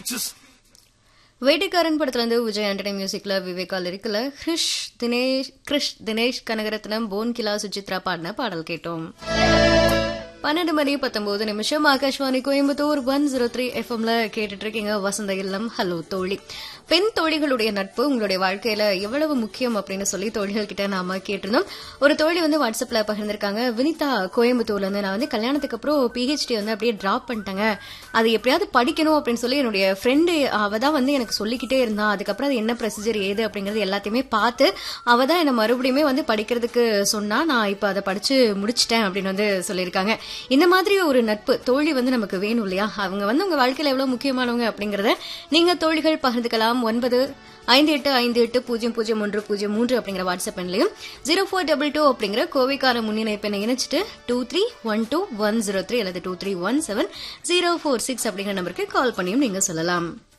bitches. வேட்டைக்காரன் படத்துல இருந்து விஜய் ஆண்டனி மியூசிக்ல விவேகா லிரிக்கல கிருஷ் தினேஷ் கிருஷ் தினேஷ் கனகரத்னம் போன் கிலா சுசித்ரா பாடின பாடல் கேட்டோம் பன்னெண்டு மணி பத்தொன்பது நிமிஷம் Akashvani Coimbatore one zero three எஃப்எம்ல கேட்டுட்டு இருக்கீங்க வசந்த இல்லம் ஹலோ தோழி பெண் தோழிகளுடைய நட்பு உங்களுடைய வாழ்க்கையில எவ்வளவு முக்கியம் அப்படின்னு சொல்லி தோழிகள் கிட்ட நாம கேட்டிருந்தோம் ஒரு தோழி வந்து வாட்ஸ்அப்ல பகிர்ந்திருக்காங்க வினிதா கோயம்புத்தூர்ல இருந்து நான் வந்து கல்யாணத்துக்கு அப்புறம் பிஹெச்டி வந்து அப்படியே டிராப் பண்ணிட்டேங்க அது எப்படியாவது படிக்கணும் அப்படின்னு சொல்லி என்னுடைய ஃப்ரெண்டு அவ தான் வந்து எனக்கு சொல்லிக்கிட்டே இருந்தா அதுக்கப்புறம் அது என்ன ப்ரொசீஜர் ஏது அப்படிங்கறது எல்லாத்தையுமே பார்த்து அவ தான் என்ன மறுபடியுமே வந்து படிக்கிறதுக்கு சொன்னா நான் இப்ப அதை படிச்சு முடிச்சிட்டேன் அப்படின்னு வந்து சொல்லியிருக்காங்க இந்த மாதிரி ஒரு நட்பு தோழி வந்து நமக்கு வேணும் இல்லையா அவங்க வந்து உங்க வாழ்க்கையில எவ்வளவு முக்கியமானவங்க அப்படிங்கறத நீங்க தோழிகள் பகிர்ந்துக்கலாம் ஒன்பது ஐந்து எட்டு ஐந்து எட்டு பூஜ்ஜியம் பூஜ்ஜியம் ஒன்று பூஜ்ஜியம் மூன்று அப்படிங்கிற வாட்ஸ்அப் எண்லையும் ஜீரோ ஃபோர் டபுள் டூ அப்படிங்கிற கோவைக்கான முன்னிணைப்பெண்ணை இணைச்சிட்டு two three one two one zero three அல்லது two three one seven zero four six அப்படிங்கிற நம்பருக்கு கால் பண்ணியும் நீங்க சொல்லலாம்